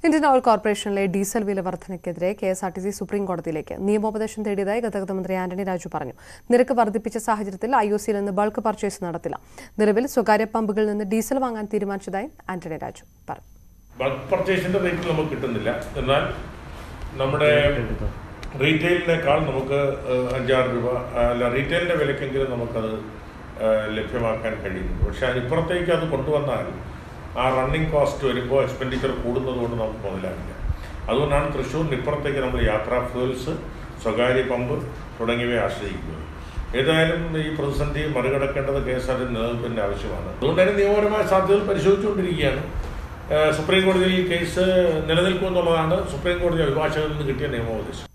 Indian oil കോർപ്പറേഷനിലെ diesel വില വർധനയ്ക്കെതിരെ K S R T C supreme കോടതിയിലേക്ക് നിയമോപദേശം തേടിയതായി ഗതാഗത മന്ത്രി ആന്റണി രാജു പറഞ്ഞു നിരക്ക് വർദ്ധിപ്പിച്ച സാഹചര്യത്തിൽ ഐ ഒ സിയിൽ നിന്ന് ബൾക്ക് പർച്ചേസ് നടത്തില്ല നിലവിൽ സ്വകാര്യ പമ്പുകളിൽ നിന്ന് ഡീസൽ വാങ്ങാൻ തീരുമാനിച്ചതായി ആന്റണി രാജു പറഞ്ഞു ബൾക്ക് പർച്ചേസിന്റെ റേറ്റിൽ നമുക്ക് കിട്ടുന്നില്ല എന്നാൽ നമ്മുടെ റീറ്റെയിലിനേക്കാൾ നമുക്ക് ഏഹ്, അഞ്ചാറ് രൂപ അല്ല റീറ്റെയിലിന്റെ വിലക്കെങ്കിലും നമുക്കത് ഏഹ്, ലഭ്യമാക്കാൻ കഴിയുന്നു പക്ഷെ അതിനിപ്പുറത്തേക്ക് അത് കൊണ്ടുവന്നാൽ ആ റണ്ണിങ് കോസ്റ്റ് വരുമ്പോൾ എക്സ്പെൻഡിച്ചർ കൂടുന്നത് കൊണ്ട് നമുക്ക് മുതലാവില്ല അതുകൊണ്ടാണ് തൃശ്ശൂരിന് ഇപ്പുറത്തേക്ക് നമ്മൾ യാത്രാ ഫ്യൂൽസ് സ്വകാര്യ പമ്പ് തുടങ്ങിയവയെ ആശ്രയിക്കുന്നത് ഏതായാലും ഈ പ്രതിസന്ധി മറികടക്കേണ്ടത് കെ എസ് ആർ ടി നിലനിൽപ്പിന്റെ ആവശ്യമാണ് അതുകൊണ്ട് തന്നെ നിയമപരമായ സാധ്യതകൾ പരിശോധിച്ചുകൊണ്ടിരിക്കുകയാണ് ഏഹ് സുപ്രീം കോടതിയിൽ ഈ കേസ് നിലനിൽക്കുമെന്നുള്ളതാണ് സുപ്രീം കോടതി അഭിഭാഷകരിൽ നിന്ന് കിട്ടിയ നിയമോപദേശം